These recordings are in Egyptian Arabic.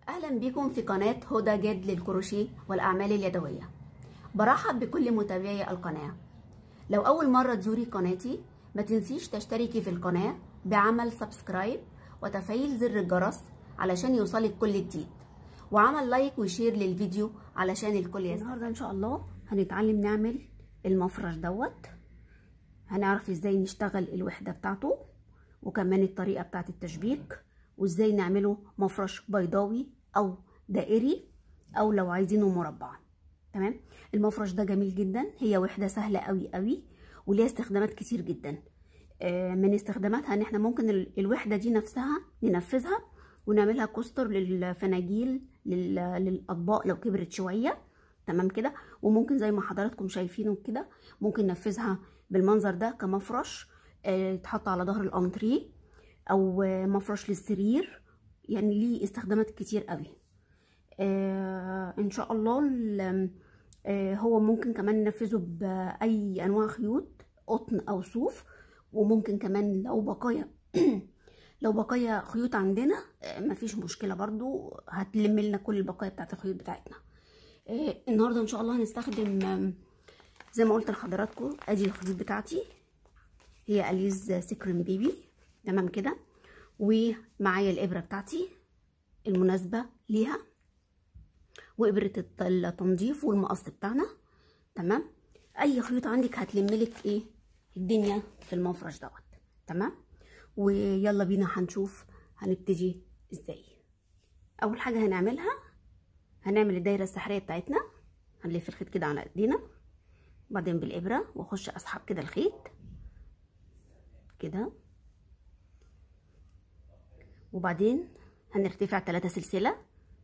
اهلا بكم في قناة هدى جد للكروشيه والاعمال اليدوية برحب بكل متابعي القناة لو اول مرة تزوري قناتي ما تنسيش تشتركي في القناة بعمل سبسكرايب وتفعيل زر الجرس علشان يوصلك كل جديد وعمل لايك وشير للفيديو علشان الكل يسمع النهارده ان شاء الله هنتعلم نعمل المفرش دوت هنعرف ازاي نشتغل الوحدة بتاعته وكمان الطريقة بتاعت التشبيك وازاي نعمله مفرش بيضاوي او دائري او لو عايزينه مربع تمام المفرش ده جميل جدا هي وحده سهله قوي قوي وليها استخدامات كتير جدا من استخداماتها ان احنا ممكن الوحده دي نفسها ننفذها ونعملها كوستر للفناجيل للاطباق لو كبرت شويه تمام كده وممكن زي ما حضراتكم شايفينه كده ممكن ننفذها بالمنظر ده كمفرش يتحط على ظهر الانتريه او مفرش للسرير يعني ليه استخدامات كتير قوي آه ان شاء الله آه هو ممكن كمان ننفذه باي انواع خيوط قطن او صوف وممكن كمان لو بقايا لو بقايا خيوط عندنا آه مفيش مشكله برضو هتلم لنا كل البقايا بتاعت الخيوط بتاعتنا آه النهارده ان شاء الله هنستخدم زي ما قلت لحضراتكم ادي الخيوط بتاعتي هي اليز سكرين بيبي تمام كده ومعايا الابره بتاعتي المناسبه ليها وابره التنظيف والمقص بتاعنا تمام اي خيوط عندك هتلملك ايه الدنيا في المفرش دوت تمام ويلا بينا هنشوف هنبتدي ازاي اول حاجه هنعملها هنعمل الدايره السحريه بتاعتنا هنلف الخيط كده على ايدينا وبعدين بالابره واخش اسحب كده الخيط كده وبعدين هنرتفع ثلاثة سلسلة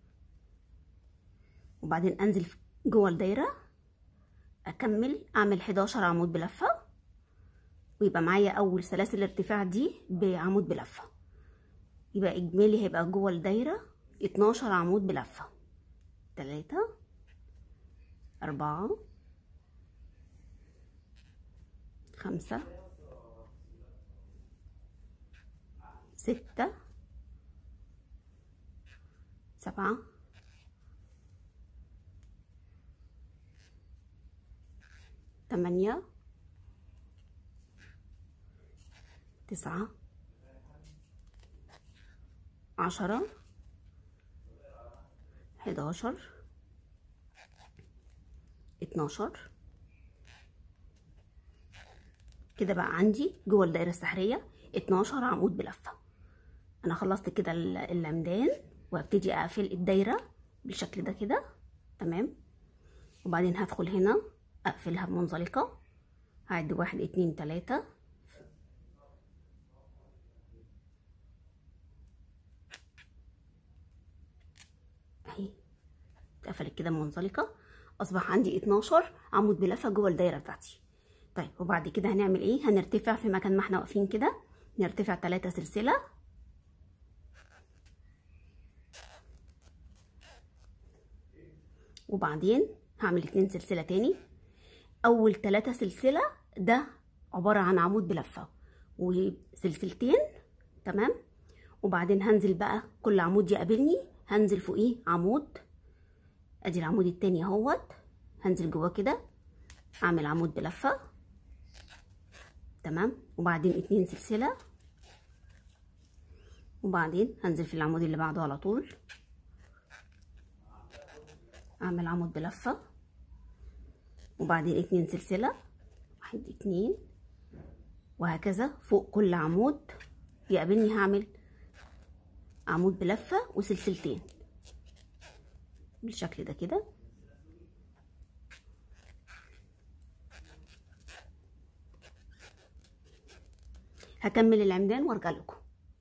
وبعدين انزل جوه الدايرة اكمل اعمل 11 عمود بلفة ويبقى معايا اول سلاسل الارتفاع دي بعمود بلفة يبقى اجمالي هيبقى جوه الدايرة 12 عمود بلفة تلاتة أربعة خمسة ستة سبعة ثمانية تسعة عشرة حداشر اتناشر كده بقى عندي جوه الدائرة السحرية اتناشر عمود بلفة انا خلصت كده اللمدان وابتدي اقفل الدايره بالشكل ده كده تمام وبعدين هدخل هنا اقفلها بمنزلقه هعد واحد اتنين تلاته اهي اتقفلت كده بمنزلقه اصبح عندي اتناشر عمود بلفه جوه الدايره بتاعتي طيب وبعد كده هنعمل ايه هنرتفع في مكان ما احنا واقفين كده نرتفع تلاتة سلسله وبعدين هعمل اتنين سلسله تاني اول تلاتة سلسله ده عباره عن عمود بلفه وسلسلتين تمام وبعدين هنزل بقى كل عمود يقابلني هنزل فوقيه عمود ادي العمود التاني اهوت هنزل جواه كده اعمل عمود بلفه تمام وبعدين اتنين سلسله وبعدين هنزل في العمود اللي بعده على طول اعمل عمود بلفة وبعدين اتنين سلسلة واحد اتنين وهكذا فوق كل عمود يقابلني هعمل عمود بلفة وسلسلتين بالشكل ده كده هكمل العمدان وارجع لكم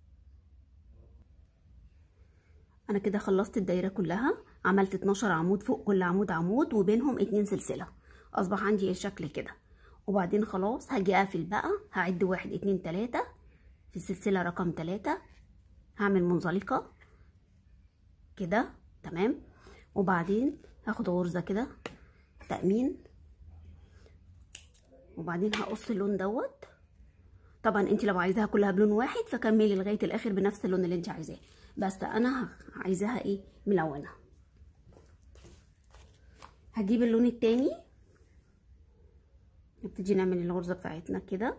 انا كده خلصت الدايره كلها عملت 12 عمود فوق كل عمود عمود وبينهم اتنين سلسله اصبح عندي الشكل كده وبعدين خلاص هاجي اقفل بقى هعد واحد اتنين تلاته في السلسله رقم تلاته هعمل منزلقه كده تمام وبعدين هاخد غرزه كده تأمين وبعدين هقص اللون دوت طبعا انت لو عايزاها كلها بلون واحد فكملي لغايه الاخر بنفس اللون اللي انت عايزاه بس انا عايزاها ايه ملونه هجيب اللون التاني نبتدي نعمل الغرزه بتاعتنا كده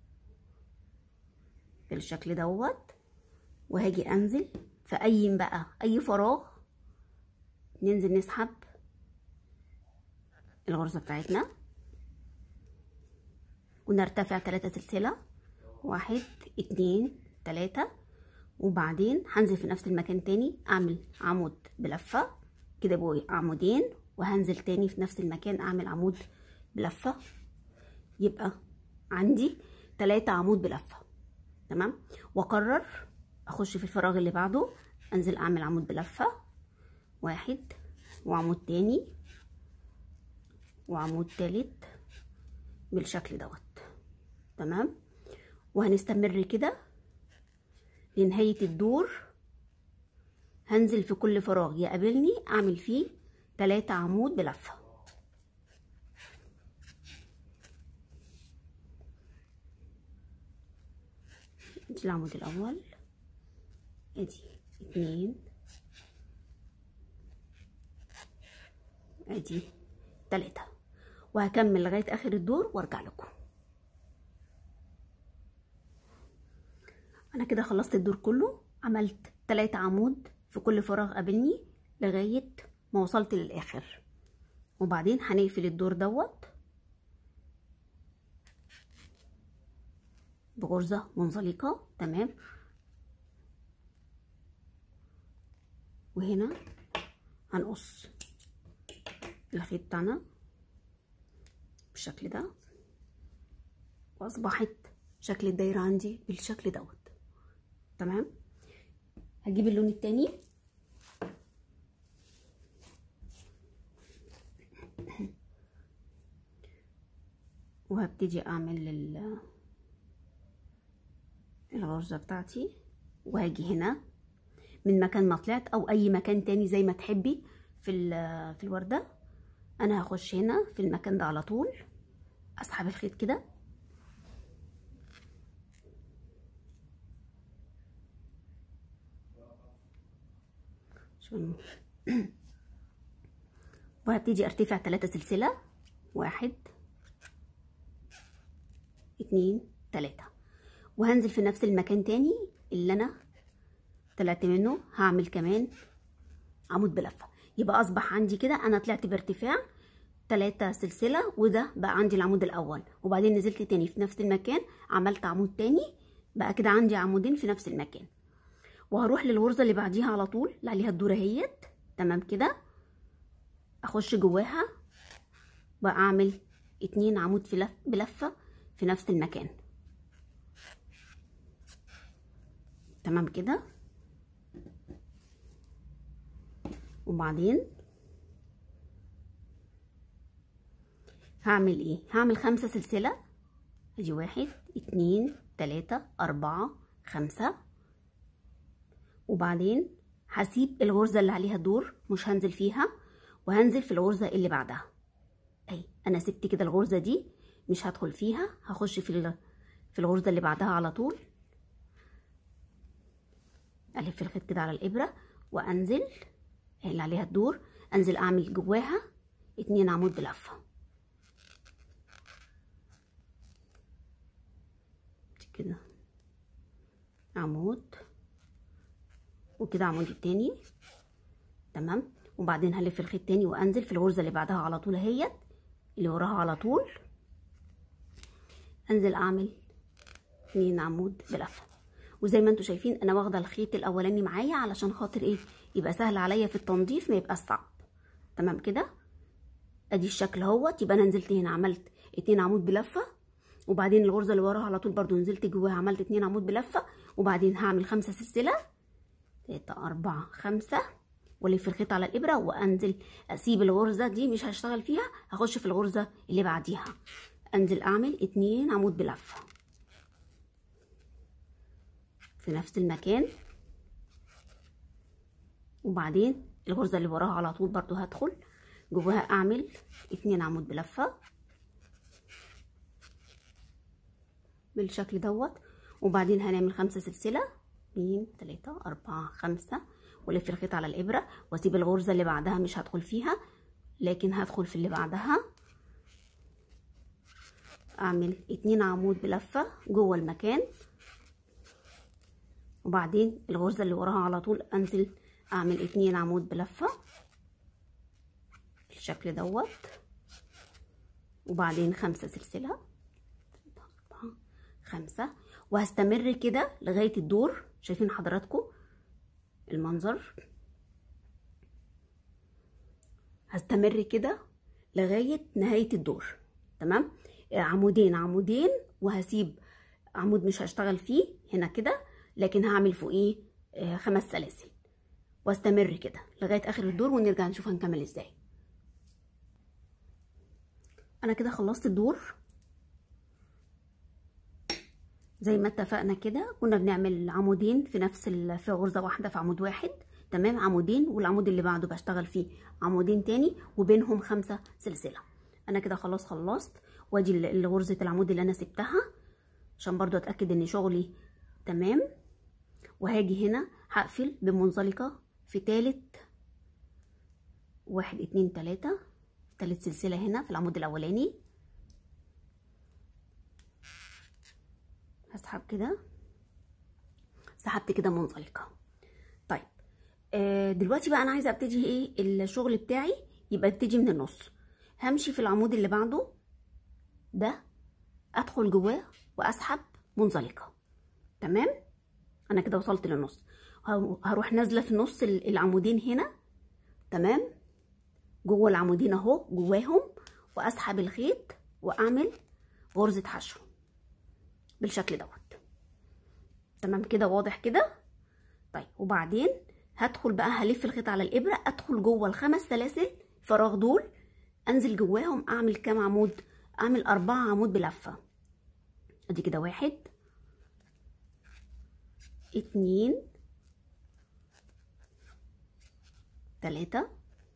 بالشكل دوت وهاجي انزل في اي بقى اي فراغ ننزل نسحب الغرزه بتاعتنا ونرتفع ثلاثة سلسلة واحد اتنين تلاتة وبعدين هنزل في نفس المكان تاني اعمل عمود بلفة كده بقوا عمودين وهنزل تاني في نفس المكان اعمل عمود بلفة يبقى عندي تلاتة عمود بلفة تمام واقرر اخش في الفراغ اللي بعده انزل اعمل عمود بلفة واحد وعمود تاني وعمود تالت بالشكل دوت تمام وهنستمر كده لنهاية الدور هنزل في كل فراغ يقابلني اعمل فيه تلاتة عمود بلفة ادي العمود الاول ادي اتنين ادي تلاتة وهكمل لغاية اخر الدور وارجع لكم انا كده خلصت الدور كله عملت تلاتة عمود في كل فراغ قابلني لغاية ما وصلت للاخر وبعدين هنقفل الدور دوت بغرزة منزلقة تمام وهنا هنقص الخيط بتاعنا بالشكل ده واصبحت شكل الدايرة عندي بالشكل دوت تمام هجيب اللون التاني وهبتدي اعمل الغرزة بتاعتي وهاجي هنا من مكان ما طلعت او اي مكان تاني زي ما تحبي في في الوردة انا هخش هنا في المكان ده على طول اسحب الخيط كده وهبتدي ارتفع ثلاثة سلسلة واحد اتنين تلاتة وهنزل في نفس المكان تاني اللي انا طلعت منه هعمل كمان عمود بلفة يبقى اصبح عندي كده انا طلعت بارتفاع تلاتة سلسلة وده بقى عندي العمود الاول وبعدين نزلت تاني في نفس المكان عملت عمود تاني بقى كده عندي عمودين في نفس المكان وهروح للغرزة اللي بعديها على طول اللي عليها الدورة اهيت تمام كده اخش جواها واعمل اتنين عمود في لف بلفة في نفس المكان تمام كده وبعدين هعمل ايه هعمل خمسة سلسلة ادي واحد اتنين تلاتة اربعة خمسة وبعدين هسيب الغرزة اللي عليها دور مش هنزل فيها وهنزل في الغرزة اللي بعدها اهي انا سبت كده الغرزة دي مش هدخل فيها هخش في في الغرزة اللي بعدها على طول الف الخيط كده على الابرة وانزل اللي عليها الدور انزل اعمل جواها اتنين عمود بلفة كده عمود وكده عمود التاني تمام وبعدين هلف الخيط تاني وانزل في الغرزه اللي بعدها على طول اهيت اللي وراها على طول انزل اعمل اتنين عمود بلفه وزي ما انتم شايفين انا واخده الخيط الاولاني معايا علشان خاطر ايه يبقى سهل عليا في التنظيف ما يبقاش صعب تمام كده ادي الشكل اهوت يبقى انا نزلت هنا عملت اتنين عمود بلفه وبعدين الغرزه اللي وراها على طول برضو نزلت جواها عملت اتنين عمود بلفه وبعدين هعمل خمسة سلسله تلاتة أربعة خمسة والف الخيط على الإبرة وأنزل أسيب الغرزة دي مش هشتغل فيها هخش في الغرزة اللي بعديها أنزل أعمل اتنين عمود بلفة في نفس المكان وبعدين الغرزة اللي وراها على طول برضو هدخل جواها أعمل اتنين عمود بلفة بالشكل دوت وبعدين هنعمل خمسة سلسلة اتنين تلاتة أربعة خمسة ولف الخيط على الإبرة واسيب الغرزة اللي بعدها مش هدخل فيها لكن هدخل في اللي بعدها اعمل اتنين عمود بلفة جوه المكان وبعدين الغرزة اللي وراها على طول انزل اعمل اتنين عمود بلفة بالشكل دوت وبعدين خمسة سلسلة خمسة وهستمر كده لغاية الدور شايفين حضراتكم المنظر هستمر كده لغاية نهاية الدور تمام عمودين عمودين وهسيب عمود مش هشتغل فيه هنا كده لكن هعمل فوقيه آه، خمس سلاسل واستمر كده لغاية اخر الدور ونرجع نشوف هنكمل ازاي انا كده خلصت الدور زي ما اتفقنا كده كنا بنعمل عمودين في نفس ال... في غرزة واحدة في عمود واحد تمام عمودين والعمود اللي بعده بشتغل فيه عمودين تاني وبينهم خمسة سلسلة انا كده خلاص خلصت وادي غرزة العمود اللي انا سبتها عشان برضو اتأكد ان شغلي تمام وهاجي هنا هقفل بمنزلقة في تالت واحد اتنين تلاتة تالت سلسلة هنا في العمود الاولاني هسحب كده سحبت كده منزلقة طيب آه دلوقتي بقى انا عايزة ابتدي ايه الشغل بتاعي يبقى ابتدي من النص همشي في العمود اللي بعده ده ادخل جواه واسحب منزلقه تمام انا كده وصلت للنص هروح نازله في نص العمودين هنا تمام جوه العمودين اهو جواهم واسحب الخيط واعمل غرزه حشو بالشكل دوت تمام كده واضح كده طيب وبعدين هدخل بقى هلف الخيط على الابره ادخل جوه الخمس سلاسل فراغ دول انزل جواهم اعمل كام عمود اعمل اربعة عمود بلفة ادي كده واحد اتنين تلاتة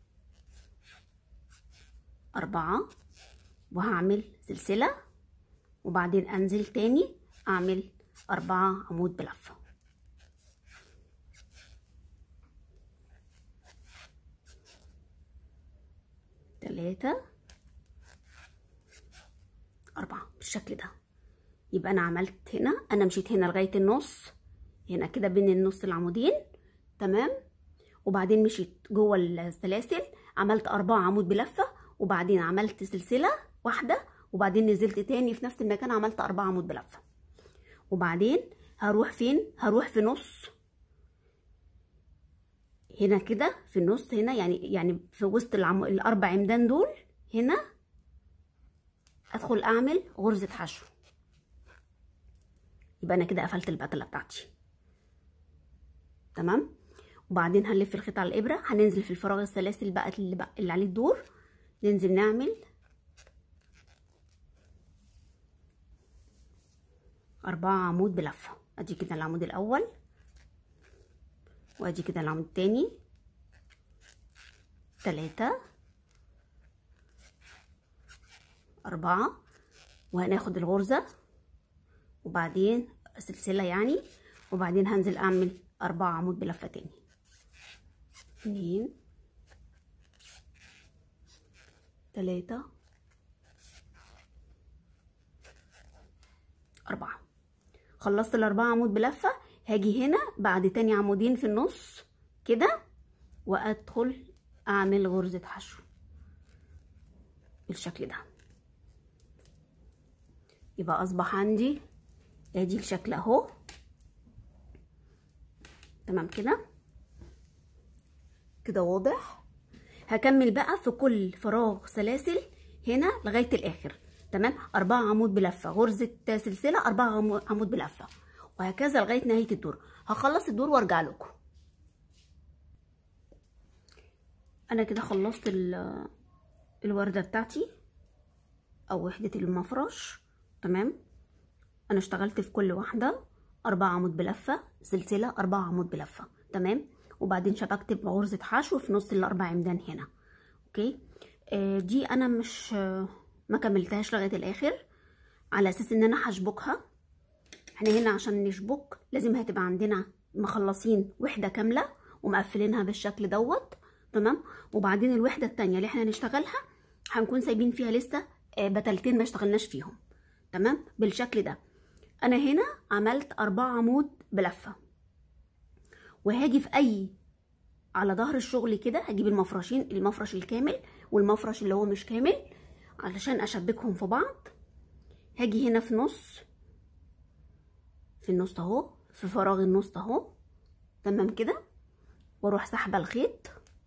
أربعة وهعمل سلسلة وبعدين أنزل تاني أعمل أربعة عمود بلفة تلاتة أربعة بالشكل ده يبقى أنا عملت هنا أنا مشيت هنا لغاية النص هنا كده بين النص العمودين تمام وبعدين مشيت جوه السلاسل عملت أربعة عمود بلفة وبعدين عملت سلسلة واحدة وبعدين نزلت تاني في نفس المكان عملت أربعة عمود بلفة وبعدين هروح فين هروح في نص هنا كده في النص هنا يعني يعني في وسط العم... الاربع عمدان دول هنا ادخل اعمل غرزة حشو يبقى انا كده قفلت البتلة بتاعتي تمام وبعدين هنلف الخيط على الابرة هننزل في الفراغ السلاسل بقى اللي, بقى اللي عليه الدور ننزل نعمل أربعة عمود بلفة ادي كده العمود الاول وادي كده العمود التاني تلاتة أربعة وهناخد الغرزة وبعدين سلسلة يعني وبعدين هنزل أعمل أربعة عمود بلفة تاني اتنين تلاتة أربعة خلصت الأربعة عمود بلفة هاجي هنا بعد تاني عمودين في النص كده وأدخل أعمل غرزة حشو بالشكل ده يبقى اصبح عندي ادي الشكل اهو تمام كده كده واضح هكمل بقى في كل فراغ سلاسل هنا لغايه الاخر تمام أربعة عمود بلفة غرزة سلسلة أربعة عمود بلفة وهكذا لغاية نهاية الدور هخلص الدور وارجع لكم أنا كده خلصت الوردة بتاعتي أو وحدة المفرش تمام انا اشتغلت في كل واحده أربعة عمود بلفه سلسله أربعة عمود بلفه تمام وبعدين شبكت بغرزه حشو في نص الاربع عمدان هنا اوكي آه دي انا مش آه ما كملتهاش لغايه الاخر على اساس ان انا هشبكها احنا هنا عشان نشبك لازم هتبقى عندنا مخلصين وحده كامله ومقفلينها بالشكل دوت تمام وبعدين الوحده التانية اللي احنا هنشتغلها هنكون سايبين فيها لسه بتلتين ما اشتغلناش فيهم تمام بالشكل ده انا هنا عملت اربعة عمود بلفه وهاجي في اي على ظهر الشغل كده هجيب المفرشين المفرش الكامل والمفرش اللي هو مش كامل علشان اشبكهم في بعض هاجي هنا في نص في النص اهو في فراغ النص اهو تمام كده واروح سحبه الخيط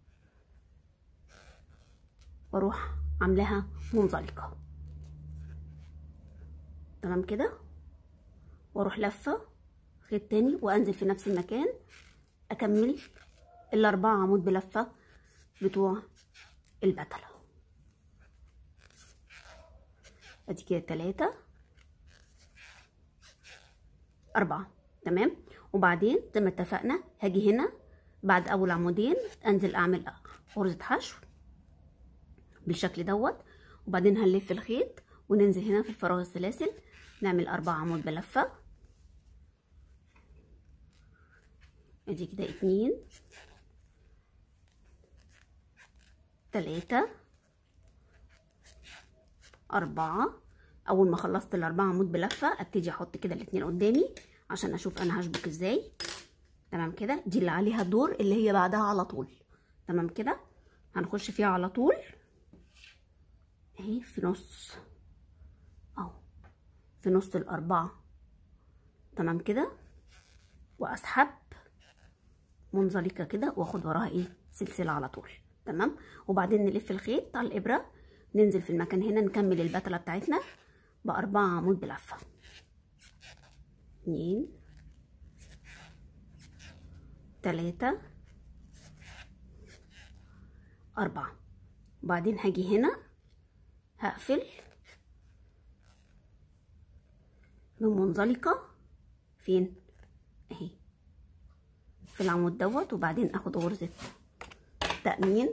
واروح عاملاها منزلقه تمام كده واروح لفه خيط تاني وانزل في نفس المكان اكمل الاربعه عمود بلفه بتوع البتله ادي كده تلاتة أربعة تمام وبعدين زي ما اتفقنا هاجي هنا بعد أول عمودين أنزل أعمل غرزة حشو بالشكل دوت وبعدين هنلف الخيط وننزل هنا في الفراغ السلاسل نعمل أربعة عمود بلفة ادي كده اتنين تلاتة أربعة أول ما خلصت الأربعة عمود بلفة أبتدي أحط كده الاتنين قدامي عشان أشوف أنا هشبك إزاي تمام كده دي اللي عليها الدور اللي هي بعدها على طول تمام كده هنخش فيها على طول اهي في نص اهو في نص الأربعة تمام كده وأسحب منزلقة كده واخد وراها ايه سلسلة على طول تمام وبعدين نلف الخيط على الإبرة ننزل في المكان هنا نكمل البتلة بتاعتنا بأربعة عمود بلفة اتنين تلاتة أربعة وبعدين هاجي هنا هقفل بمنزلقة فين اهي في العمود دوت وبعدين اخد غرزة تأمين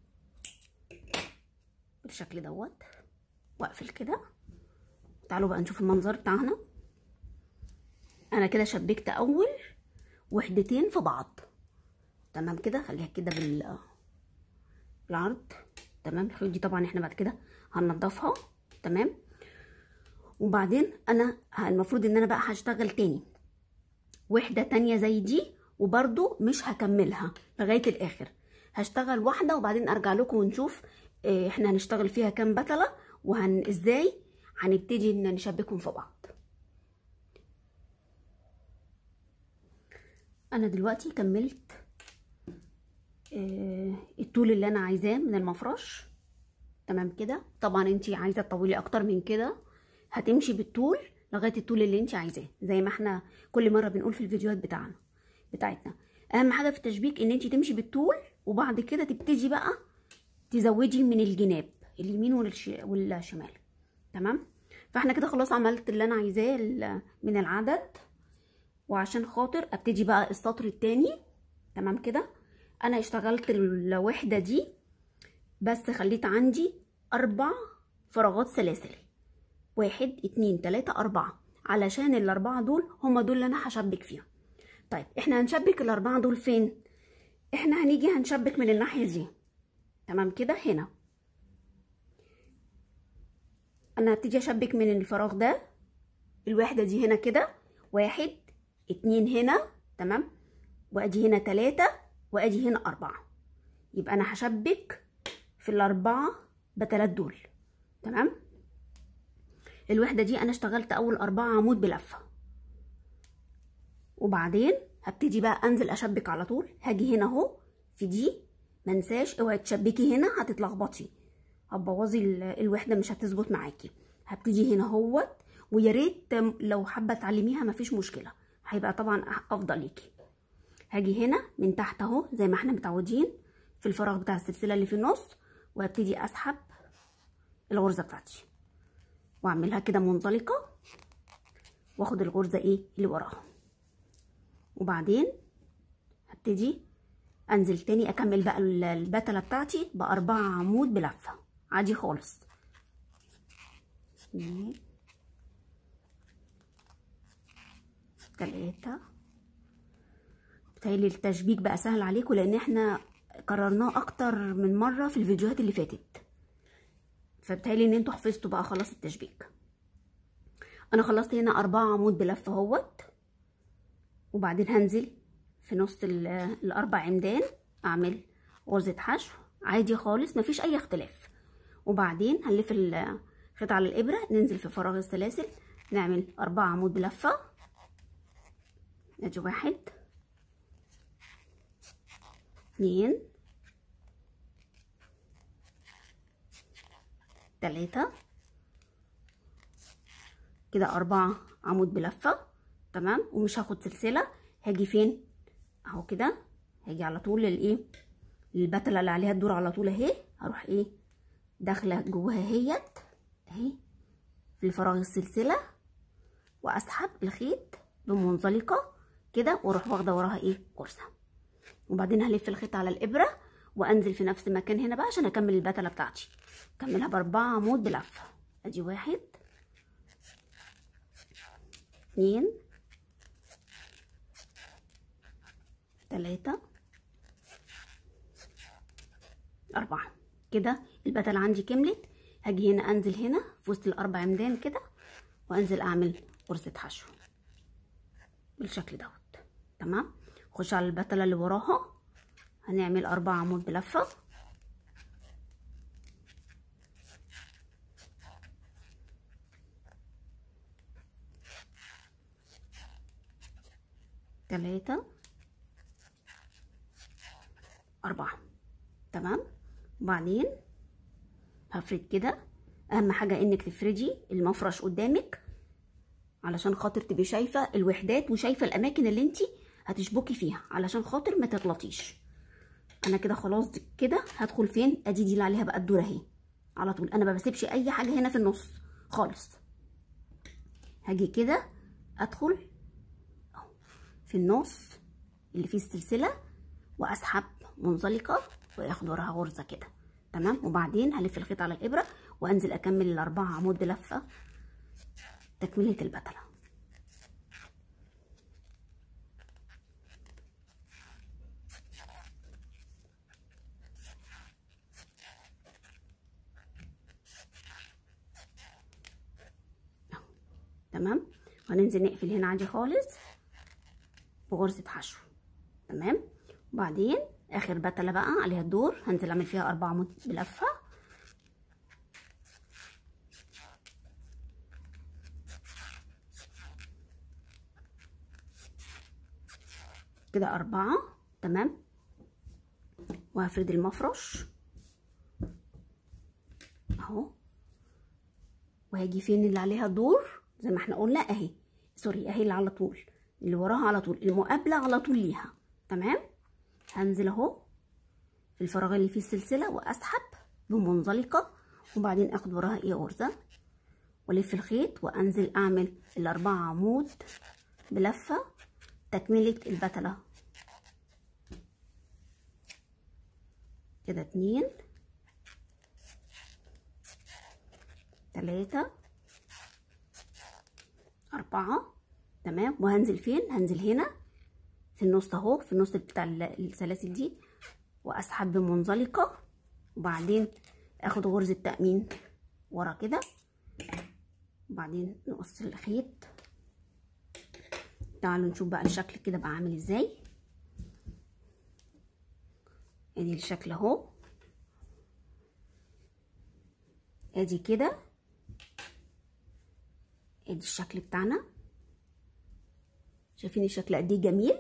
بالشكل دوت واقفل كده تعالوا بقى نشوف المنظر بتاعنا انا كده شبكت اول وحدتين في بعض تمام كده خليها كده بال بالعرض تمام الخيوط دي طبعا احنا بعد كده هننضفها تمام وبعدين انا المفروض ان انا بقى هشتغل تاني وحده تانية زي دي وبرده مش هكملها لغايه الاخر هشتغل واحده وبعدين ارجع لكم ونشوف احنا هنشتغل فيها كام بتله وهن ازاي هنبتدي ان نشبكهم في بعض انا دلوقتي كملت اه الطول اللي انا عايزاه من المفرش تمام كده طبعا انت عايزه تطولي اكتر من كده هتمشي بالطول لغايه الطول اللي انت عايزاه زي ما احنا كل مره بنقول في الفيديوهات بتاعنا بتاعتنا اهم حاجه في التشبيك ان انت تمشي بالطول وبعد كده تبتدي بقى تزودي من الجناب اليمين والشمال تمام فاحنا كده خلاص عملت اللي انا عايزاه من العدد وعشان خاطر ابتدي بقى السطر التاني تمام كده انا اشتغلت الوحده دي بس خليت عندي اربع فراغات سلاسل واحد اتنين تلاتة اربعة علشان الاربعة دول هما دول اللي انا هشبك فيهم طيب احنا هنشبك الاربعة دول فين احنا هنيجي هنشبك من الناحية دي تمام كده هنا انا هبتدي اشبك من الفراغ ده الوحدة دي هنا كده واحد اتنين هنا تمام وادي هنا تلاتة وادي هنا اربعة يبقى انا هشبك في الاربعة بتلات دول تمام الوحدة دي انا اشتغلت اول اربعة عمود بلفة وبعدين هبتدي بقى انزل اشبك على طول هاجي هنا اهو في دي منساش اوعي تشبكي هنا هتتلخبطي هتبوظي الوحده مش هتظبط معاكي هبتدي هنا اهوت ويا ريت لو حابه تعلميها مفيش مشكله هيبقى طبعا افضل ليكي هاجي هنا من تحت اهو زي ما احنا متعودين في الفراغ بتاع السلسله اللي في النص وهبتدي اسحب الغرزه بتاعتي واعملها كده منزلقه واخد الغرزه ايه اللي وراها وبعدين هبتدي انزل تاني اكمل بقى البتله بتاعتي باربعه عمود بلفه عادي خالص تلاتة بتهيألي التشبيك بقى سهل عليكم لان احنا كررناه اكتر من مرة في الفيديوهات اللي فاتت فبتهيألي ان انتوا حفظتوا بقى خلاص التشبيك انا خلصت هنا اربعة عمود بلف اهوت وبعدين هنزل في نص الاربع عمدان اعمل غرزة حشو عادي خالص مفيش اي اختلاف وبعدين هنلف الخيط على الابرة ننزل في فراغ السلاسل نعمل اربعة عمود بلفة ادي واحد اتنين تلاتة كده أربعة عمود بلفة تمام ومش هاخد سلسلة هاجي فين اهو كده هاجي على طول للايه البتلة اللي عليها الدور على طول اهي هروح ايه داخلة جواها اهيت اهي في فراغ السلسلة واسحب الخيط بمنزلقة كده واروح واخدة وراها ايه غرزة وبعدين هلف الخيط على الابرة وانزل في نفس المكان هنا بقى عشان اكمل البتلة بتاعتي اكملها باربعة عمود بلفة ادي واحد اتنين تلاتة أربعة كده البتلة عندي كملت هاجي هنا أنزل هنا في وسط الأربع عمدان كده وأنزل أعمل غرزة حشو بالشكل دوت تمام خش على البتلة اللي وراها هنعمل أربع عمود بلفة تلاتة أربعة تمام وبعدين هفرد كده أهم حاجة إنك تفردي المفرش قدامك علشان خاطر تبقي شايفة الوحدات وشايفة الأماكن اللي انتي هتشبكي فيها علشان خاطر ما تغلطيش أنا كده خلاص كده هدخل فين أدي دي اللي عليها بقى الدور أهي على طول أنا ما بسيبش أي حاجة هنا في النص خالص هاجي كده أدخل في النص اللي فيه السلسلة وأسحب منزلقة وياخد وراها غرزة كده تمام وبعدين هلف الخيط على الإبرة وأنزل أكمل الأربعة عمود بلفة تكملة البتلة تمام وهننزل نقفل هنا عادي خالص بغرزة حشو تمام وبعدين اخر بتلة بقى عليها الدور هنزل اعمل فيها اربع عمود بلفة كده اربعة تمام وهفرد المفرش اهو وهاجي فين اللي عليها الدور زي ما احنا قلنا اهي سوري اهي اللي على طول اللي وراها على طول المقابلة على طول ليها تمام هنزل اهو في الفراغ اللي فيه السلسلة واسحب بمنزلقة وبعدين اخد وراها ايه غرزة والف الخيط وانزل اعمل الاربعة عمود بلفة تكملة البتلة كده اتنين تلاتة أربعة تمام وهنزل فين هنزل هنا في النص اهو في النص بتاع السلاسل دي واسحب بمنزلقه وبعدين اخد غرزه تامين ورا كده وبعدين نقص الخيط تعالوا نشوف بقى الشكل كده بقى عامل ازاي ادي الشكل اهو ادي كده ادي الشكل بتاعنا شايفين الشكل قد ايه جميل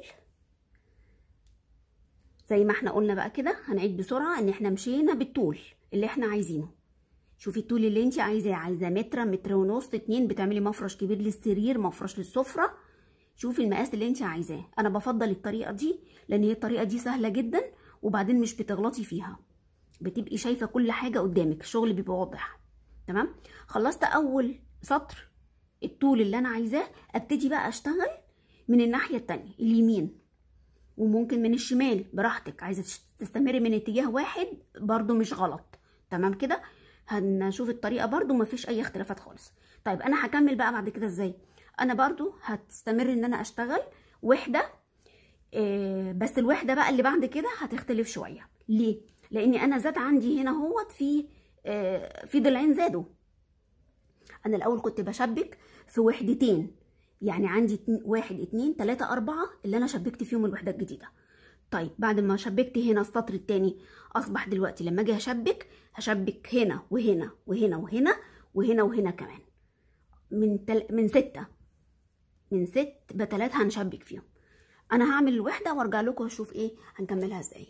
زي ما احنا قلنا بقى كده هنعيد بسرعه ان احنا مشينا بالطول اللي احنا عايزينه شوفي الطول اللي انت عايزاه عايزاه متر متر ونص اتنين بتعملي مفرش كبير للسرير مفرش للسفره شوفي المقاس اللي انت عايزاه انا بفضل الطريقه دي لان هي الطريقه دي سهله جدا وبعدين مش بتغلطي فيها بتبقي شايفه كل حاجه قدامك الشغل بيبقى واضح تمام خلصت اول سطر الطول اللي انا عايزاه ابتدي بقى اشتغل من الناحيه التانية اليمين وممكن من الشمال براحتك عايزه تستمري من اتجاه واحد برضو مش غلط تمام كده هنشوف الطريقه برضو مفيش اي اختلافات خالص طيب انا هكمل بقى بعد كده ازاي انا برضو هتستمر ان انا اشتغل وحده آه، بس الوحده بقى اللي بعد كده هتختلف شويه ليه لاني انا زاد عندي هنا هوت في آه، في ضلعين زادوا انا الاول كنت بشبك في وحدتين يعني عندي اتنين واحد اتنين تلاتة اربعة اللي انا شبكت فيهم الوحدة الجديدة طيب بعد ما شبكت هنا السطر التاني اصبح دلوقتي لما اجي هشبك هشبك هنا وهنا وهنا وهنا وهنا وهنا كمان من تل... من ستة من ست بتلات هنشبك فيهم انا هعمل الوحدة وارجع لكم اشوف ايه هنكملها ازاي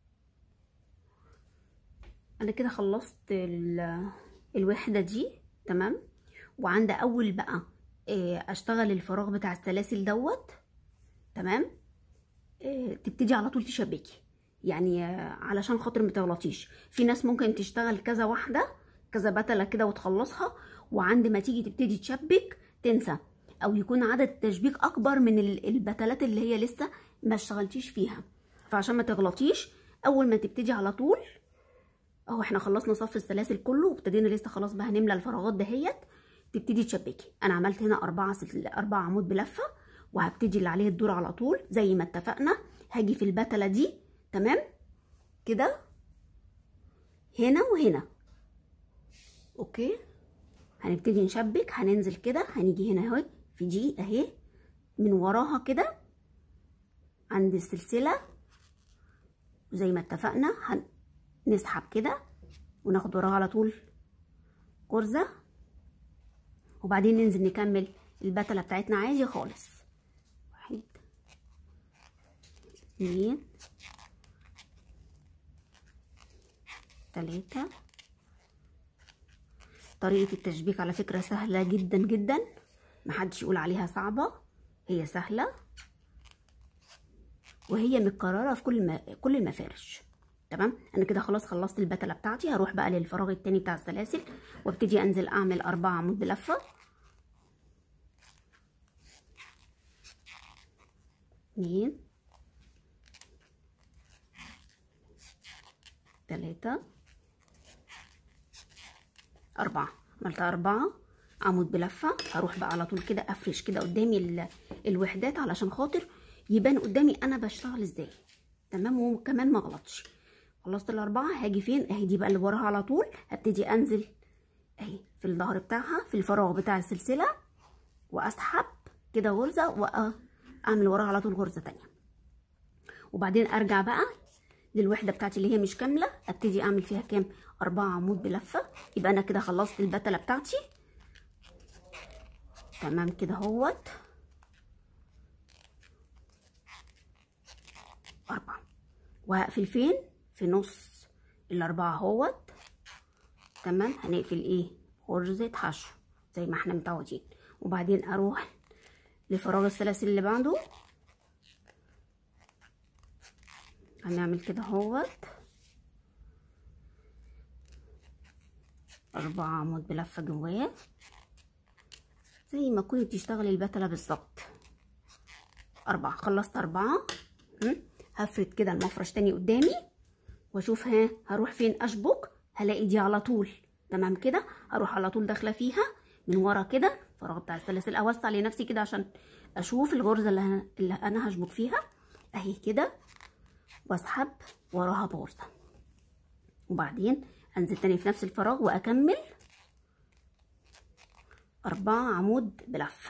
انا كده خلصت ال... الوحدة دي تمام وعند اول بقى إيه، اشتغل الفراغ بتاع السلاسل دوت تمام إيه، تبتدي على طول تشبكي يعني آه، علشان خاطر ما تغلطيش في ناس ممكن تشتغل كذا واحده كذا بتله كده وتخلصها وعند ما تيجي تبتدي تشبك تنسى او يكون عدد التشبيك اكبر من ال- البتلات اللي هي لسه ما اشتغلتيش فيها فعشان ما تغلطيش اول ما تبتدي على طول اهو احنا خلصنا صف السلاسل كله وابتدينا لسه خلاص بقى هنملى الفراغات دهيت تبتدي تشبكي انا عملت هنا أربعة سل... أربعة عمود بلفة وهبتدي اللي عليه الدور على طول زي ما اتفقنا هاجي في البتلة دي تمام كده هنا وهنا اوكي هنبتدي نشبك هننزل كده هنيجي هنا اهو في دي اهي من وراها كده عند السلسلة زي ما اتفقنا هنسحب كده وناخد وراها على طول غرزة وبعدين ننزل نكمل البتلة بتاعتنا عادي خالص واحد اتنين تلاتة طريقة التشبيك على فكرة سهلة جدا جدا محدش يقول عليها صعبة هي سهلة وهي متكررة في كل ما كل المفارش تمام انا كده خلاص خلصت البتله بتاعتي هروح بقى للفراغ التاني بتاع السلاسل وابتدي انزل اعمل اربعة عمود لفه اتنين تلاتة أربعة عملت أربعة عمود بلفة هروح بقى على طول كده أفرش كده قدامي ال- الوحدات علشان خاطر يبان قدامي أنا بشتغل ازاي تمام وكمان ما غلطش خلصت الأربعة هاجي فين أهي دي بقى اللي وراها على طول هبتدي أنزل أهي في الظهر بتاعها في الفراغ بتاع السلسلة وأسحب كده غرزة وأعمل وراها على طول غرزة تانية وبعدين أرجع بقى للوحدة بتاعتي اللي هي مش كاملة ابتدي أعمل فيها كام أربعة عمود بلفة يبقى أنا كده خلصت البتلة بتاعتي تمام كده اهوت أربعة وهقفل فين في نص الأربعة اهوت تمام هنقفل ايه غرزة حشو زي ما احنا متعودين وبعدين اروح لفراغ السلاسل اللي بعده هنعمل كده اهوت أربعة عمود بلفة جواه زي ما كنت تشتغلي البتلة بالظبط أربعة خلصت أربعة م? هفرد كده المفرش تاني قدامي واشوف ها هروح فين اشبك هلاقي دي على طول تمام كده هروح على طول داخله فيها من ورا كده الفراغ بتاع السلاسل اوسع لنفسي كده عشان اشوف الغرزه اللي انا, اللي أنا هشبك فيها اهي كده واسحب وراها بغرزه وبعدين انزل تاني في نفس الفراغ واكمل أربعة عمود بلفة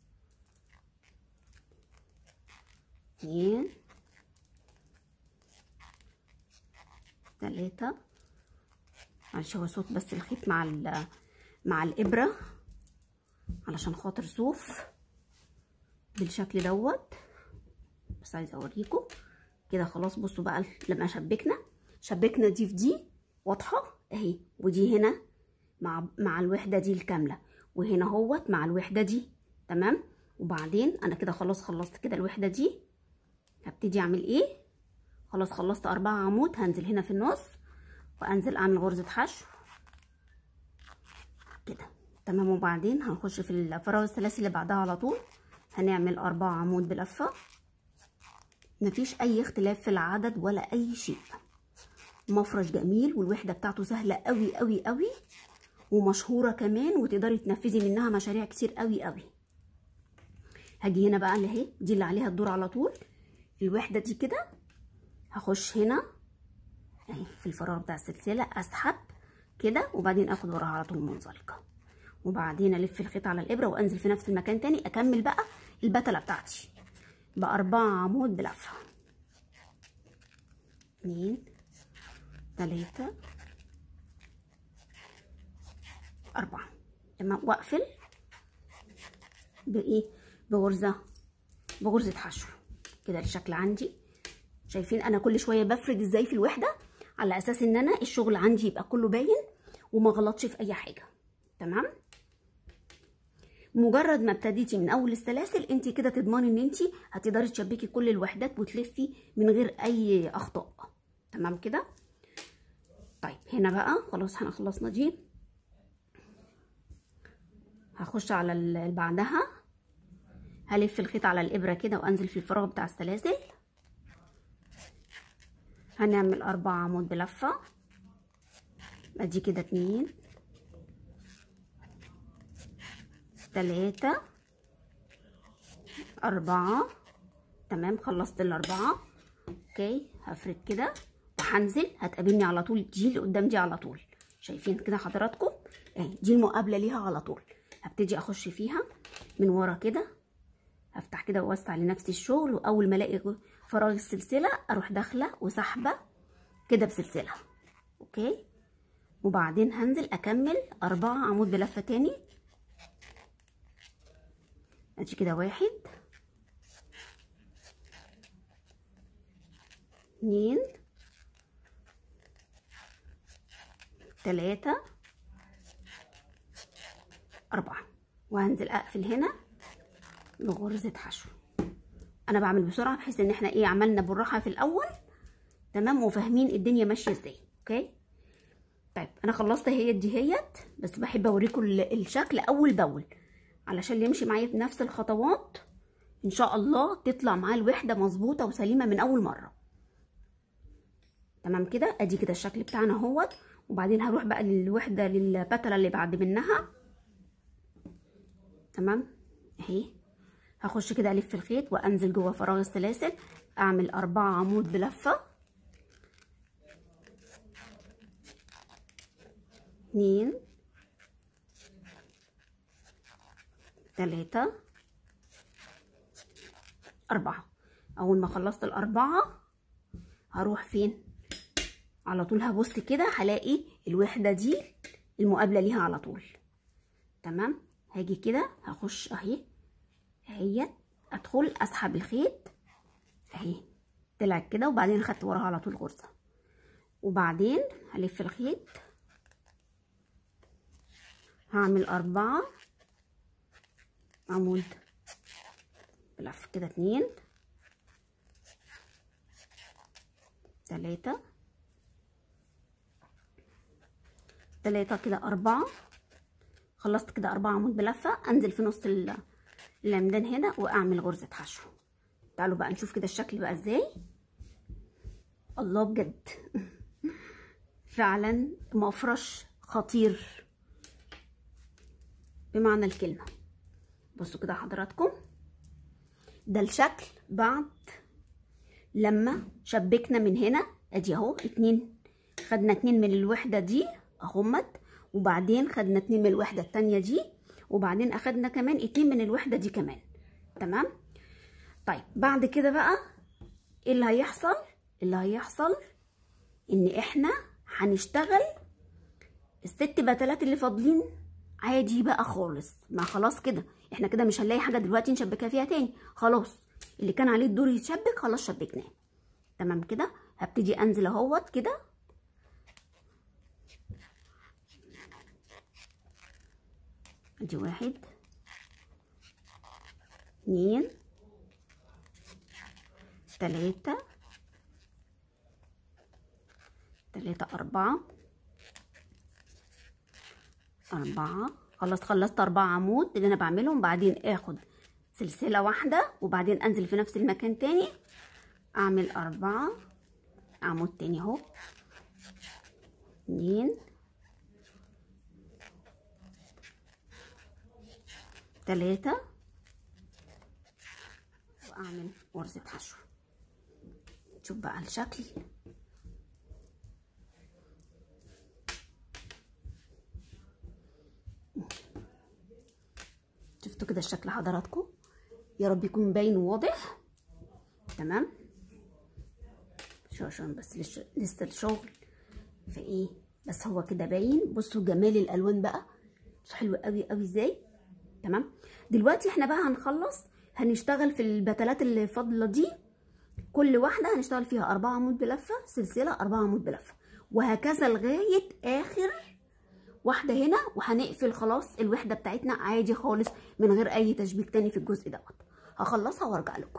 اتنين تلاتة معلش هو صوت بس الخيط مع ال مع الإبرة علشان خاطر صوف بالشكل دوت بس عايزة أوريكم كده خلاص بصوا بقى لما شبكنا شبكنا دي في دي واضحة اهي ودي هنا مع مع الوحدة دي الكاملة وهنا اهوت مع الوحدة دي تمام وبعدين انا كده خلاص خلصت كده الوحدة دي هبتدي اعمل ايه خلاص خلصت أربعة عمود هنزل هنا في النص وأنزل أعمل غرزة حشو كده تمام وبعدين هنخش في الفراغ السلاسل اللي بعدها على طول هنعمل أربعة عمود بلفة مفيش أي اختلاف في العدد ولا أي شيء مفرش جميل والوحدة بتاعته سهلة قوي قوي قوي ومشهورة كمان وتقدري تنفذي منها مشاريع كتير قوي قوي هاجي هنا بقى اللي اهي دي اللي عليها الدور على طول الوحده دي كده هخش هنا اهي في الفراغ بتاع السلسله اسحب كده وبعدين اخد وراها على طول منزلقه وبعدين الف الخيط على الابره وانزل في نفس المكان تاني اكمل بقى البتله بتاعتي باربعه عمود بلفه اتنين تلاته اربعه تمام واقفل بايه بغرزه بغرزه حشو كده الشكل عندي شايفين انا كل شويه بفرد ازاي في الوحده على اساس ان انا الشغل عندي يبقى كله باين وما غلطش في اي حاجه تمام مجرد ما ابتديتي من اول السلاسل انت كده تضمني ان انت هتقدري تشبكي كل الوحدات وتلفي من غير اي اخطاء تمام كده طيب هنا بقى خلاص احنا خلصنا دي هخش على اللي بعدها هلف الخيط على الابره كده وانزل في الفراغ بتاع السلاسل هنعمل اربع عمود بلفه ادي كده اتنين تلاتة أربعة تمام خلصت الأربعة اوكي هفرد كده وهنزل هتقابلني على طول دي اللي قدام دي على طول شايفين كده حضراتكم اهي دي المقابلة ليها على طول هبتدي اخش فيها من ورا كده هفتح كده واوسع لنفسي الشغل واول ما الاقي فراغ السلسلة اروح داخلة وسحبة كده بسلسلة اوكي وبعدين هنزل اكمل اربعة عمود بلفة تاني ادي كده واحد اتنين تلاتة أربعة وهنزل أقفل هنا بغرزة حشو أنا بعمل بسرعة بحيث إن احنا إيه عملنا بالراحة في الأول تمام وفاهمين الدنيا ماشية إزاي أوكي طيب أنا خلصت هي دي هيت بس بحب أوريكم الشكل أول بأول علشان اللي يمشي معايا بنفس الخطوات ان شاء الله تطلع معاه الوحده مظبوطه وسليمه من اول مره تمام كده ادي كده الشكل بتاعنا اهوت وبعدين هروح بقى للوحده للبتله اللي بعد منها تمام اهي هخش كده الف الخيط وانزل جوه فراغ السلاسل اعمل اربعة عمود بلفه اتنين تلاتة أربعة أول ما خلصت الأربعة هروح فين على طول هبص كده هلاقي الوحدة دي المقابلة ليها على طول تمام هاجي كده هخش اهي اهي ادخل اسحب الخيط اهي طلعت كده وبعدين خدت وراها على طول غرزة وبعدين هلف الخيط هعمل أربعة عمود بلف كده اتنين تلاتة تلاتة كده أربعة خلصت كده أربعة عمود بلفة أنزل في نص العمدان هنا وأعمل غرزة حشو تعالوا بقى نشوف كده الشكل بقى ازاي الله بجد فعلا مفرش خطير بمعنى الكلمه بصوا كده حضراتكم ده الشكل بعد لما شبكنا من هنا ادي اهو اتنين خدنا اتنين من الوحدة دي اهمت وبعدين خدنا اتنين من الوحدة التانية دي وبعدين اخدنا كمان اتنين من الوحدة دي كمان تمام طيب بعد كده بقى ايه اللي هيحصل اللي هيحصل ان احنا هنشتغل الست بتلات اللي فاضلين عادي بقى خالص ما خلاص كده احنا كده مش هنلاقي حاجه دلوقتي نشبكها فيها تاني خلاص اللي كان عليه الدور يتشبك خلاص شبكناه تمام كده هبتدي انزل اهوت كده ادي واحد اتنين تلاتة تلاتة أربعة أربعة خلاص خلصت أربعة عمود اللي أنا بعملهم بعدين آخد سلسلة واحدة وبعدين أنزل في نفس المكان تاني أعمل أربعة عمود تاني أهو اتنين تلاتة واعمل غرزة حشو شوف بقى الشكل شفتوا كده الشكل حضراتكم يا رب يكون باين وواضح تمام عشان بس لسه الشغل في ايه بس هو كده باين بصوا جمال الالوان بقى بصوا حلو قوي قوي ازاي تمام دلوقتي احنا بقى هنخلص هنشتغل في البتلات اللي فاضله دي كل واحده هنشتغل فيها أربعة عمود بلفه سلسله أربعة عمود بلفه وهكذا لغايه اخر واحده هنا وهنقفل خلاص الوحده بتاعتنا عادي خالص من غير اي تشبيك تاني في الجزء دوت هخلصها وارجع لكم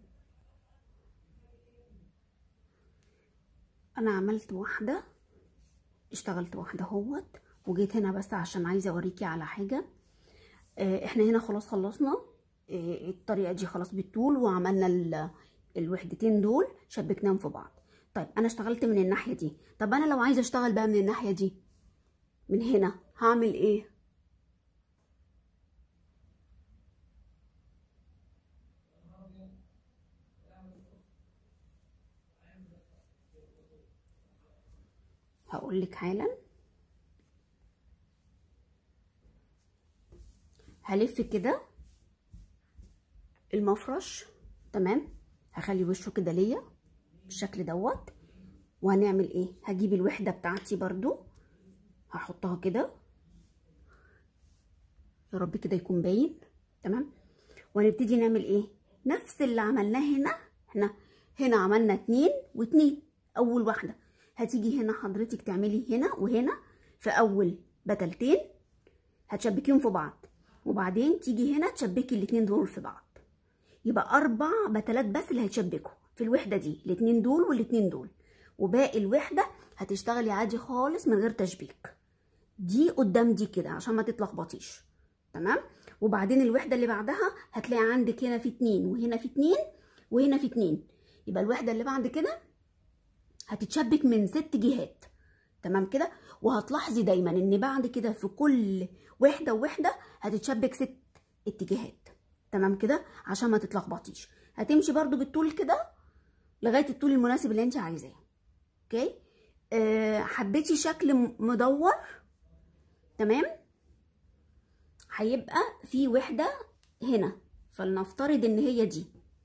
انا عملت واحده اشتغلت واحده اهوت وجيت هنا بس عشان عايزه اوريكي على حاجه اه احنا هنا خلاص خلصنا اه الطريقه دي خلاص بالطول وعملنا الوحدتين دول شبكناهم في بعض طيب انا اشتغلت من الناحيه دي طب انا لو عايزه اشتغل بقى من الناحيه دي من هنا هعمل ايه هقول لك حالا هلف كده المفرش تمام هخلي وشه كده ليا بالشكل دوت وهنعمل ايه هجيب الوحده بتاعتي برضو هحطها كده يا رب كده يكون باين تمام وهنبتدي نعمل ايه نفس اللي عملناه هنا احنا هنا عملنا اتنين واتنين اول واحده هتيجي هنا حضرتك تعملي هنا وهنا في اول بتلتين هتشبكيهم في بعض وبعدين تيجي هنا تشبكي الاتنين دول في بعض يبقى اربع بتلات بس اللي هيتشبكوا في الوحده دي الاتنين دول والاتنين دول وباقي الوحده هتشتغلي عادي خالص من غير تشبيك دي قدام دي كده عشان ما تتلخبطيش تمام وبعدين الوحده اللي بعدها هتلاقي عندك هنا في اتنين وهنا في اتنين وهنا في اتنين يبقى الوحده اللي بعد كده هتتشبك من ست جهات تمام كده وهتلاحظي دايما ان بعد كده في كل وحده ووحده هتتشبك ست اتجاهات تمام كده عشان ما تتلخبطيش هتمشي برده بالطول كده لغايه الطول المناسب اللي انت عايزاه اوكي أه حبيتي شكل مدور تمام هيبقى في وحده هنا فلنفترض ان هي دي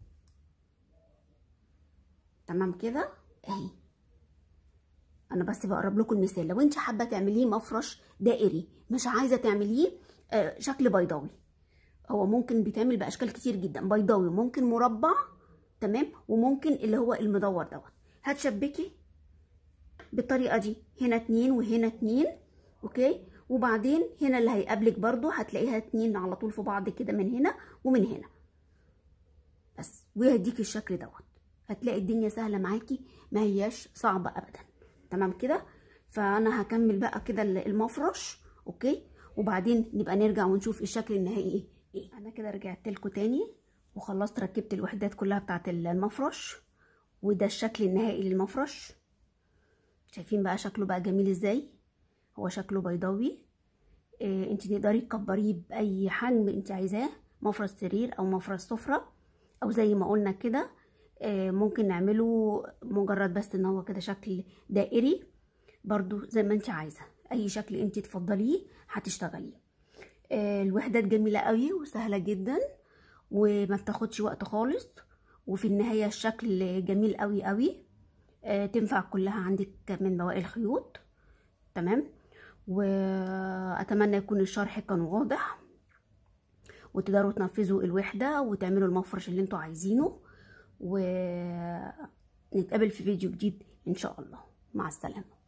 تمام كده اهي انا بس بقرب لكم المثال لو انت حابه تعمليه مفرش دائري مش عايزه تعمليه آه شكل بيضاوي هو ممكن بيتعمل باشكال كتير جدا بيضاوي ممكن مربع تمام وممكن اللي هو المدور دوت هتشبكي بالطريقه دي هنا اتنين وهنا اتنين اوكي وبعدين هنا اللي هيقابلك برضو هتلاقيها اتنين على طول في بعض كده من هنا ومن هنا بس ويهديكي الشكل دوت هتلاقي الدنيا سهله معاكي ما هياش صعبه ابدا تمام كده فانا هكمل بقى كده المفرش اوكي وبعدين نبقى نرجع ونشوف الشكل النهائي ايه انا كده رجعت لكم تاني وخلصت ركبت الوحدات كلها بتاعت المفرش وده الشكل النهائي للمفرش شايفين بقى شكله بقى جميل ازاي هو شكله بيضاوي إيه انت تقدري تكبريه باي حجم انت عايزاه مفرش سرير او مفرش سفره او زي ما قلنا كده إيه ممكن نعمله مجرد بس ان هو كده شكل دائري برضو زي ما انت عايزه اي شكل انت تفضليه هتشتغليه إيه الوحدات جميله قوي وسهله جدا وما بتاخدش وقت خالص وفي النهايه الشكل جميل قوي قوي آه تنفع كلها عندك من بواقي الخيوط تمام واتمنى يكون الشرح كان واضح وتقدروا تنفذوا الوحده وتعملوا المفرش اللي انتوا عايزينه ونتقابل في فيديو جديد ان شاء الله مع السلامه